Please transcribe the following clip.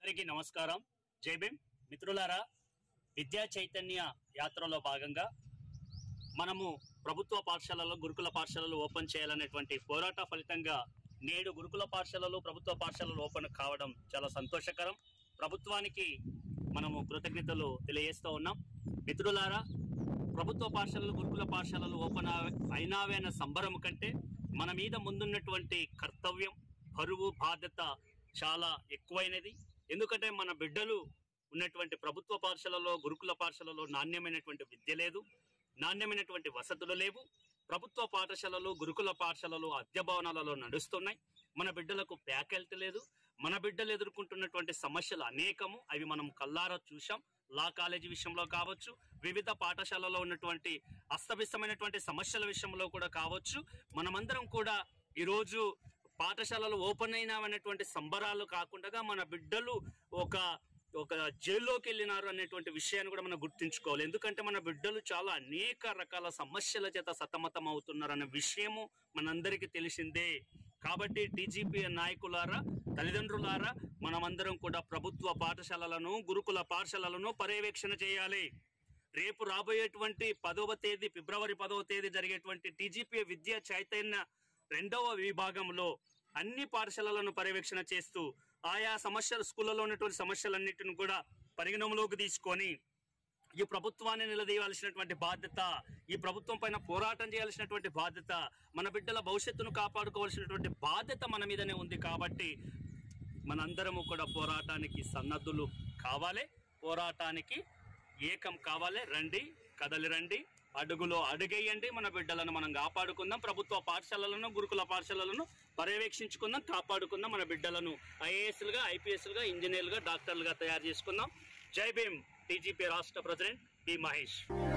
అందరికీ నమస్కారం జై భీమ్ మిత్రులారా విద్యా చైతన్య యాత్రలో భాగంగా మనము ప్రభుత్వ పాఠశాలలో గురుకుల పాఠశాలలు ఓపెన్ చేయాలనేటువంటి పోరాట ఫలితంగా నేడు గురుకుల పాఠశాలలు ప్రభుత్వ పాఠశాలలు ఓపెన్ కావడం చాలా సంతోషకరం ప్రభుత్వానికి మనము కృతజ్ఞతలు తెలియజేస్తూ ఉన్నాం మిత్రులారా ప్రభుత్వ పాఠశాలలు గురుకుల పాఠశాలలు ఓపెన్ అవ- అయినావే అన్న సంబరం కంటే మన మీద ముందున్నటువంటి కర్తవ్యం బరువు బాధ్యత చాలా ఎక్కువైనది ఎందుకంటే మన బిడ్డలు ఉన్నటువంటి ప్రభుత్వ పాఠశాలలో గురుకుల పాఠశాలలో నాణ్యమైనటువంటి విద్య లేదు నాణ్యమైనటువంటి వసతులు లేవు ప్రభుత్వ పాఠశాలలు గురుకుల పాఠశాలలు అద్దె భవనాలలో నడుస్తున్నాయి మన బిడ్డలకు ఫ్యాకల్టీ లేదు మన బిడ్డలు ఎదుర్కొంటున్నటువంటి సమస్యలు అనేకము అవి మనం కల్లారా చూశాం లా కాలేజీ విషయంలో కావచ్చు వివిధ పాఠశాలలో ఉన్నటువంటి అస్తవ్యస్తమైనటువంటి సమస్యల విషయంలో కూడా కావచ్చు మనమందరం కూడా ఈరోజు పాఠశాలలు ఓపెన్ అయినామనేటువంటి సంబరాలు కాకుండా మన బిడ్డలు ఒక ఒక జైల్లోకి వెళ్ళినారు అనేటువంటి విషయాన్ని కూడా మనం గుర్తుంచుకోవాలి ఎందుకంటే మన బిడ్డలు చాలా అనేక రకాల సమస్యల చేత సతమతం అవుతున్నారు అనే విషయము మనందరికీ తెలిసిందే కాబట్టి టీజీపీ నాయకులారా తల్లిదండ్రులారా మనమందరం కూడా ప్రభుత్వ పాఠశాలలను గురుకుల పాఠశాలలను పర్యవేక్షణ చేయాలి రేపు రాబోయేటువంటి పదవ తేదీ ఫిబ్రవరి పదవ తేదీ జరిగేటువంటి టీజీపీ విద్యా చైతన్య రెండవ విభాగంలో అన్ని పాఠశాలలను పర్యవేక్షణ చేస్తూ ఆయా సమస్యలు స్కూళ్ళలో ఉన్నటువంటి సమస్యలన్నిటిని కూడా పరిగణంలోకి తీసుకొని ఈ ప్రభుత్వాన్ని నిలదీయవలసినటువంటి బాధ్యత ఈ ప్రభుత్వం పైన పోరాటం చేయాల్సినటువంటి బాధ్యత మన బిడ్డల భవిష్యత్తును కాపాడుకోవాల్సినటువంటి బాధ్యత మన మీదనే ఉంది కాబట్టి మనందరము కూడా పోరాటానికి సన్నద్ధులు కావాలి పోరాటానికి ఏకం కావాలి రండి కదలి రండి అడుగులో అడుగేయండి మన బిడ్డలను మనం కాపాడుకుందాం ప్రభుత్వ పాఠశాలలను గురుకుల పాఠశాలలను పర్యవేక్షించుకుందాం కాపాడుకుందాం మన బిడ్డలను ఐఏఎస్లుగా ఐపీఎస్లుగా ఇంజనీర్లుగా డాక్టర్లుగా తయారు చేసుకుందాం జై భీమ్ టీజీపీ రాష్ట్ర ప్రెసిడెంట్ పి మహేష్